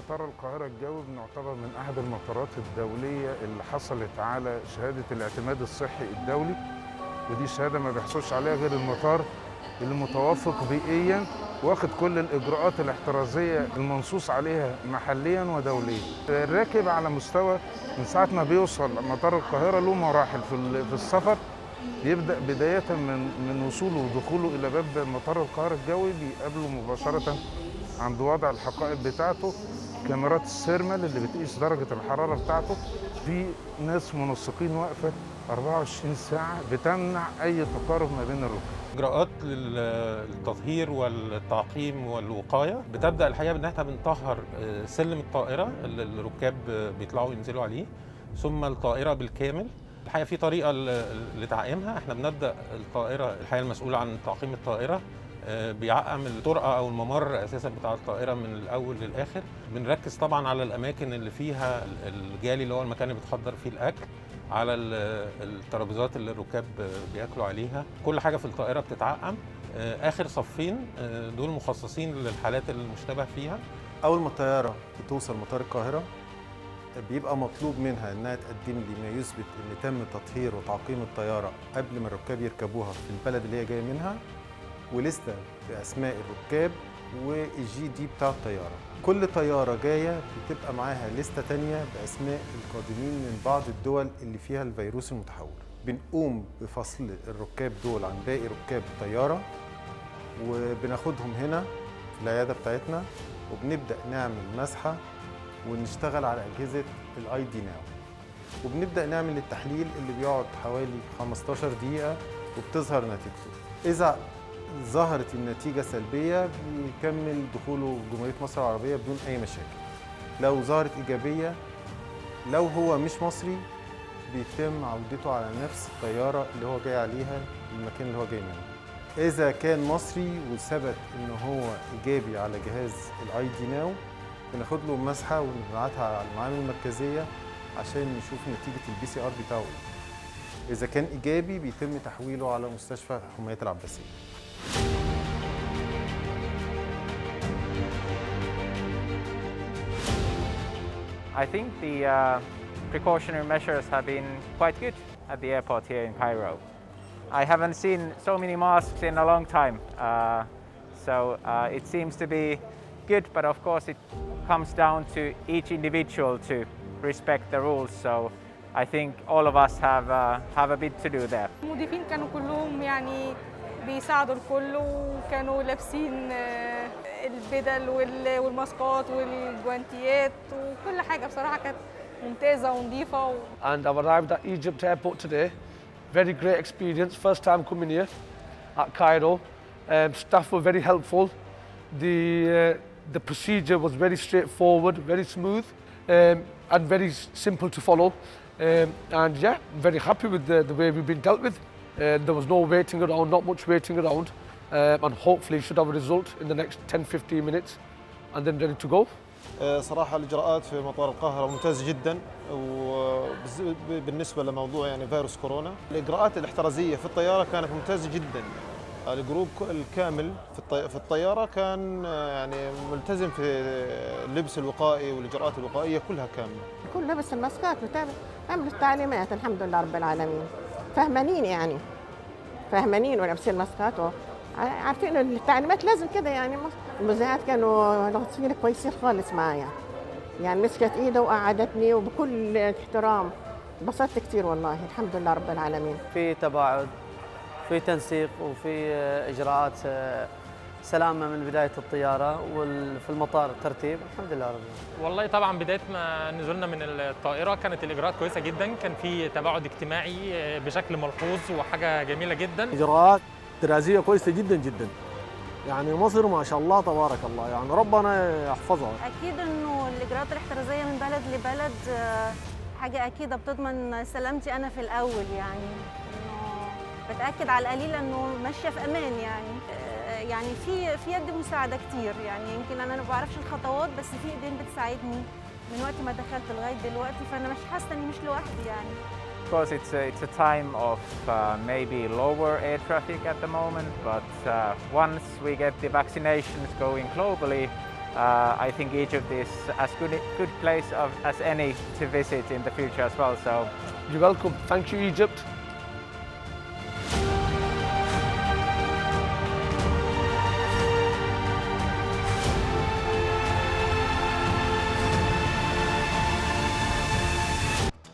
مطار القاهرة الجوي بنعتبر من أحد المطارات الدولية اللي حصلت على شهادة الاعتماد الصحي الدولي ودي شهادة ما بيحصلش عليها غير المطار اللي متوافق بيئيا واخد كل الإجراءات الاحترازية المنصوص عليها محليا ودوليا الراكب على مستوى من ساعة ما بيوصل مطار القاهرة له مراحل في ال- في السفر بيبدأ بداية من من وصوله ودخوله إلى باب مطار القاهرة الجوي بيقابله مباشرة عند وضع الحقائب بتاعته كاميرات السيرمال اللي بتقيس درجة الحرارة بتاعته في ناس منسقين واقفة 24 ساعة بتمنع أي تقارب ما بين الركاب اجراءات للتطهير والتعقيم والوقايه بتبدا الحقيقه بان احنا بنطهر آه، سلم الطائره اللي الركاب آه، بيطلعوا ينزلوا عليه ثم الطائره بالكامل الحقيقه في طريقه ل- لتعقيمها احنا بنبدا الطائره الحقيقه المسؤوله عن تعقيم الطائره آه، بيعقم الطرقه او الممر اساسا بتاع الطائره من الاول للاخر بنركز طبعا على الاماكن اللي فيها الجالي اللي هو المكان اللي بتحضر فيه الاكل على ال- الترابيزات اللي الركاب بياكلوا عليها كل حاجه في الطائره بتتعقم آه، اخر صفين آه، دول مخصصين للحالات المشتبه فيها اول ما الطياره بتوصل مطار القاهره بيبقى مطلوب منها انها تقدم لي ما يثبت ان تم تطهير وتعقيم الطياره قبل ما الركاب يركبوها في البلد اللي هي جايه منها ولسته باسماء الركاب والجي دي بتاع الطياره كل طياره جايه بتبقى معاها لسته تانية باسماء القادمين من بعض الدول اللي فيها الفيروس المتحور بنقوم بفصل الركاب دول عن باقي ركاب الطياره وبناخدهم هنا في العياده بتاعتنا وبنبدا نعمل مسحه ونشتغل على اجهزه الاي دي ناو وبنبدا نعمل التحليل اللي بيقعد حوالي 15 دقيقه وبتظهر نتيجته اذا ظهرت النتيجه سلبيه بيكمل دخوله جمهوريه مصر العربيه بدون اي مشاكل لو ظهرت ايجابيه لو هو مش مصري بيتم عودته على نفس الطياره اللي هو جاي عليها المكان اللي هو جاي منه إذا كان مصري وثبت إن هو إيجابي على جهاز الأي دي ناو بناخد له مسحة ونبعتها على المعامل المركزية عشان نشوف نتيجة البي سي آر بتاعه إيه. إذا كان إيجابي بيتم تحويله على مستشفى حماية العباسية. I think the uh, precautionary measures have been quite good at the airport here in Cairo. I haven't seen so many masks in a long time, uh, so uh, it seems to be good, but of course it comes down to each individual to respect the rules, so I think all of us have, uh, have a bit to do there. المضيفين كانوا كلهم يعني بيساعدوا الكل وكانوا لابسين آه، البدل وال- والماسكات والجوانتيات وكل حاجة بصراحة كانت ممتازة ونظيفة و... and I've arrived at Egypt airport today. Very great experience, first time coming here at Cairo. Um, staff were very helpful. The, uh, the procedure was very straightforward, very smooth, um, and very s- simple to follow. Um, and yeah, I'm very happy with the, the way we've been dealt with. Uh, there was no waiting around, not much waiting around, um, and hopefully should have a result in the next 10-15 minutes, and then ready to go. آه، صراحة الإجراءات في مطار القاهرة ممتازة جدا وبالنسبة لموضوع يعني فيروس كورونا الإجراءات الاحترازية في الطيارة كانت ممتازة جدا الجروب ك- الكامل في الطي- في الطيارة كان آه، يعني ملتزم في اللبس الوقائي والإجراءات الوقائية كلها كاملة كل لبس الماسكات وتعمل عملوا التعليمات الحمد لله رب العالمين فهمانين يعني فهمانين ولابسين الماسكات و- عارفين إن التعليمات لازم كده يعني المذيعات كانوا لطيفين كويسين خالص معايا يعني مسكت ايده وقعدتني وبكل احترام انبسطت كثير والله الحمد لله رب العالمين في تباعد في تنسيق وفي اجراءات سلامه من بدايه الطياره وفي المطار ترتيب الحمد لله رب العالمين والله طبعا بدايه ما نزولنا من الطائره كانت الاجراءات كويسه جدا كان في تباعد اجتماعي بشكل ملحوظ وحاجه جميله جدا اجراءات دراسيه كويسه جدا جدا يعني مصر ما شاء الله تبارك الله يعني ربنا يحفظها اكيد انه الاجراءات الاحترازيه من بلد لبلد آه، حاجه اكيده بتضمن سلامتي انا في الاول يعني انه بتاكد على القليل انه ماشيه في امان يعني آه، يعني في في يد مساعده كتير يعني يمكن انا ما بعرفش الخطوات بس في ايدين بتساعدني من وقت ما دخلت لغايه دلوقتي فانا مش حاسه اني مش لوحدي يعني Of course, it's a, it's a time of uh, maybe lower air traffic at the moment, but uh, once we get the vaccinations going globally, uh, I think Egypt is as good good place of, as any to visit in the future as well. So You're welcome. Thank you, Egypt.